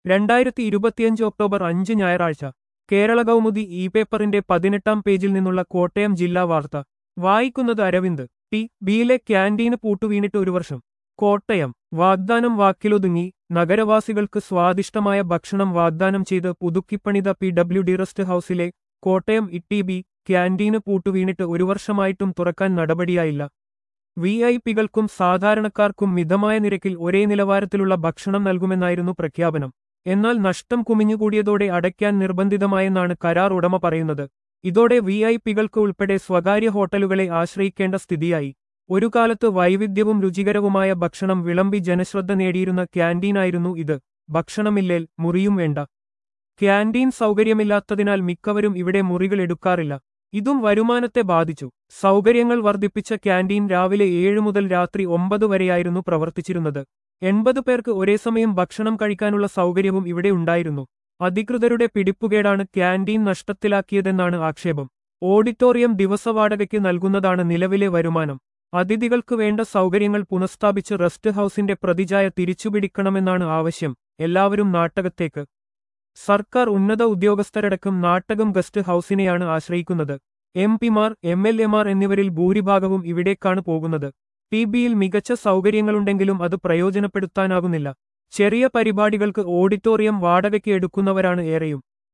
രണ്ടായിരത്തി ഇരുപത്തിയഞ്ച് ഒക്ടോബർ അഞ്ച് ഞായറാഴ്ച കേരള കൗമുദി ഇ പേപ്പറിന്റെ പതിനെട്ടാം പേജിൽ നിന്നുള്ള കോട്ടയം ജില്ലാ വാർത്ത വായിക്കുന്നത് അരവിന്ദ് ടി ബിയിലെ ക്യാന്റീന് പൂട്ടുവീണിട്ട് ഒരു വർഷം കോട്ടയം വാഗ്ദാനം വാക്കിലൊതുങ്ങി നഗരവാസികൾക്ക് സ്വാദിഷ്ടമായ ഭക്ഷണം വാഗ്ദാനം ചെയ്ത് പുതുക്കിപ്പണിത പി ഡബ്ല്യു ഡി റെസ്റ്റ് ഹൌസിലെ കോട്ടയം ഇട്ടി ബി ക്യാന്റീന് പൂട്ടുവീണിട്ട് ഒരു വർഷമായിട്ടും തുറക്കാൻ നടപടിയായില്ല വി ഐ പികൾക്കും സാധാരണക്കാർക്കും മിതമായ നിരക്കിൽ ഒരേ നിലവാരത്തിലുള്ള ഭക്ഷണം നൽകുമെന്നായിരുന്നു പ്രഖ്യാപനം എന്നാൽ നഷ്ടം കുമിഞ്ഞുകൂടിയതോടെ അടയ്ക്കാൻ നിർബന്ധിതമായെന്നാണ് കരാർ ഉടമ പറയുന്നത് ഇതോടെ വി ഐ പികൾക്ക് ഉൾപ്പെടെ സ്വകാര്യ ഹോട്ടലുകളെ ആശ്രയിക്കേണ്ട സ്ഥിതിയായി ഒരു കാലത്ത് വൈവിധ്യവും രുചികരവുമായ ഭക്ഷണം വിളമ്പി ജനശ്രദ്ധ നേടിയിരുന്ന ക്യാന്റീനായിരുന്നു ഇത് ഭക്ഷണമില്ലേൽ മുറിയും വേണ്ട ക്യാന്റീൻ സൗകര്യമില്ലാത്തതിനാൽ മിക്കവരും ഇവിടെ മുറികൾ എടുക്കാറില്ല ഇതും വരുമാനത്തെ ബാധിച്ചു സൗകര്യങ്ങൾ വർദ്ധിപ്പിച്ച ക്യാന്റീൻ രാവിലെ ഏഴ് മുതൽ രാത്രി ഒമ്പത് വരെയായിരുന്നു പ്രവർത്തിച്ചിരുന്നത് എൺപത് പേർക്ക് ഒരേ സമയം ഭക്ഷണം കഴിക്കാനുള്ള സൗകര്യവും ഇവിടെ ഉണ്ടായിരുന്നു അധികൃതരുടെ പിടിപ്പുകേടാണ് ക്യാന്റീൻ നഷ്ടത്തിലാക്കിയതെന്നാണ് ആക്ഷേപം ഓഡിറ്റോറിയം ദിവസവാടകയ്ക്ക് നൽകുന്നതാണ് നിലവിലെ വരുമാനം അതിഥികൾക്ക് വേണ്ട സൗകര്യങ്ങൾ പുനഃസ്ഥാപിച്ച് റെസ്റ്റ് ഹൌസിന്റെ പ്രതിജായ തിരിച്ചുപിടിക്കണമെന്നാണ് ആവശ്യം എല്ലാവരും നാട്ടകത്തേക്ക് സർക്കാർ ഉന്നത ഉദ്യോഗസ്ഥരടക്കം നാട്ടകം ഗസ്റ്റ് ഹൌസിനെയാണ് ആശ്രയിക്കുന്നത് എം പിമാർ എം എൽ എമാർ എന്നിവരിൽ ഭൂരിഭാഗവും ഇവിടേക്കാണ് പോകുന്നത് ടി ബിയിൽ മികച്ച സൗകര്യങ്ങളുണ്ടെങ്കിലും അത് പ്രയോജനപ്പെടുത്താനാകുന്നില്ല ചെറിയ പരിപാടികൾക്ക് ഓഡിറ്റോറിയം വാടകയ്ക്ക് എടുക്കുന്നവരാണ് ഏറെയും